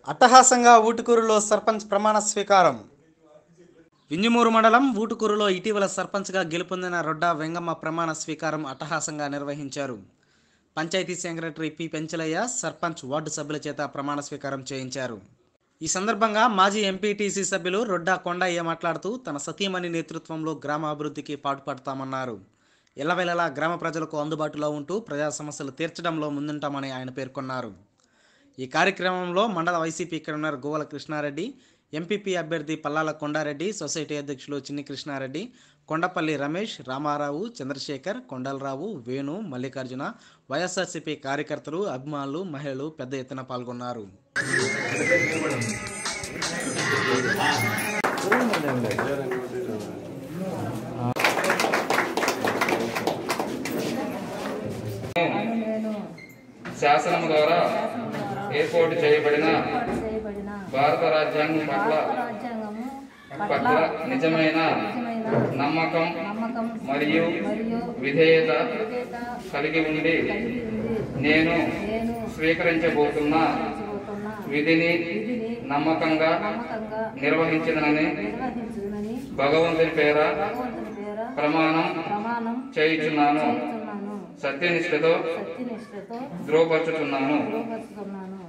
అట్టహాసంగా ఊటుకూరులో సర్పంచ్ ప్రమాణ స్వీకారం వింజమూరు మండలం ఊటుకూరులో ఇటీవల సర్పంచ్గా గెలుపొందిన రొడ్డా వెంగమ్మ ప్రమాణ స్వీకారం అట్టహాసంగా నిర్వహించారు panchayat secretary P Penchalaiah sarpanch ward సభ్యుల చేత ప్రమాణ స్వీకారం చేయించారు ఈ సందర్భంగా మాజీ ఎంపీటీసీ సభ్యులు రొడ్డా కొండయ్య మాట్లాడుతూ తన సతీమణి నేతృత్వంలో గ్రామ అభివృద్ధికి పాటుపడతామన్నారు ఎల్లవేళలా గ్రామ ప్రజలకు అందుబాటులో ఉంటూ ప్రజా సమస్యలు తీర్చడంలో ముందుంటామని ఆయన పేర్కొన్నారు ఈ కార్యక్రమంలో మండల YCP convener Govala Krishnareddy MPP అభ్యర్థి పల్లాల కొండారెడ్డి సొసైటీ అధ్యక్షులు చిన్ని కృష్ణారెడ్డి కొండపల్లి రమేష్ రామారావు చంద్రశేఖర్ కొండలరావు వేణు మల్లికార్జున వైఎస్ఆర్సీపీ కార్యకర్తలు అభిమానులు మహిళలు పెద్ద ఎత్తున పాల్గొన్నారు శాసనం ద్వారా ఏర్పాటు చేయబడిన చేయబడిన భారత రాజ్యాంగం పట్ల రాజ్యాంగము పట్ల నిజమైన నిజమైన నమ్మకం నమ్మకం మరియు మరియు విధేయత విధేయత కలిగి ఉండి కలిగి ఉంది నేను నేను స్వీకరించబోతున్న చదువుతున్న విధిని విధిని నమ్మకంగా నమ్మకంగా నిర్వహించదనని నిర్వహించునని భగవంతుని పేర భగవంతుని పేర ప్రమాణం ప్రమాణం చేయుచున్నాను చేస్తున్నాను సత్యనిష్టతో సత్యనిష్టతో ధృవపరచుచున్నాను ధృవపరుచుతున్నాను